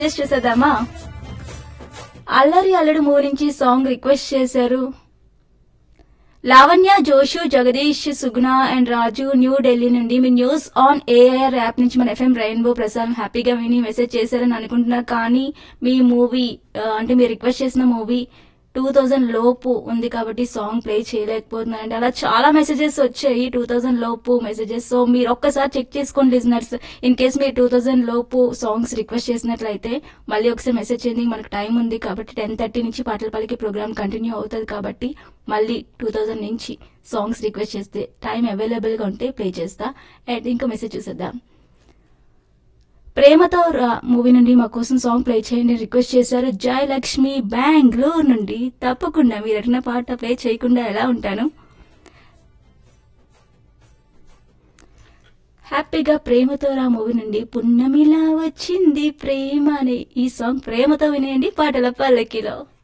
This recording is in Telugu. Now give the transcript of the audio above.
టెస్ట్ చేసేద్దామా అల్లరి అల్లడు మూవీ నుంచి సాంగ్ రిక్వెస్ట్ చేశారు లావణ్య జోషు జగదీష్ సుగుణ అండ్ రాజు న్యూ ఢిల్లీ నుండి మీ న్యూస్ ఆన్ ఏఐఆర్ యాప్ నుంచి మన ఎఫ్ఎం రెయిన్బో ప్రసాద్ హ్యాపీగా విని మెసేజ్ చేశారని అనుకుంటున్నా కానీ మీ మూవీ అంటే మీరు రిక్వెస్ట్ చేసిన మూవీ టూ థౌజండ్ లోపు ఉంది కాబట్టి సాంగ్ ప్లే చేయలేకపోతున్నానండి అలా చాలా మెసేజెస్ వచ్చాయి టూ థౌజండ్ లోపు మెసేజెస్ సో మీరు ఒక్కసారి చెక్ చేసుకోండి లిజనర్స్ ఇన్ కేస్ మీరు టూ థౌజండ్ లోపు సాంగ్స్ రిక్వెస్ట్ చేసినట్లయితే మళ్ళీ ఒకసారి మెసేజ్ చేయండి మనకు టైం ఉంది కాబట్టి టెన్ థర్టీ నుంచి పాటల పలికి ప్రోగ్రామ్ కంటిన్యూ అవుతుంది కాబట్టి మళ్ళీ టూ థౌజండ్ నుంచి సాంగ్స్ రిక్వెస్ట్ చేస్తే టైం అవైలబుల్గా ఉంటే ప్లే చేస్తా అండ్ ఇంకో మెసేజ్ చూసేద్దాం ప్రేమతో రా మూవీ నుండి మా కోసం సాంగ్ ప్లే చేయండి రిక్వెస్ట్ చేశారు జయ లక్ష్మి బెంగళూరు నుండి తప్పకుండా మీరు అడిగిన పాట ప్లే చేయకుండా ఎలా ఉంటాను హ్యాపీగా ప్రేమతో రా మూవీ నుండి పున్నమిలా వచ్చింది ప్రేమ అనే ఈ సాంగ్ ప్రేమతో వినేయండి పాటల పల్లకిలో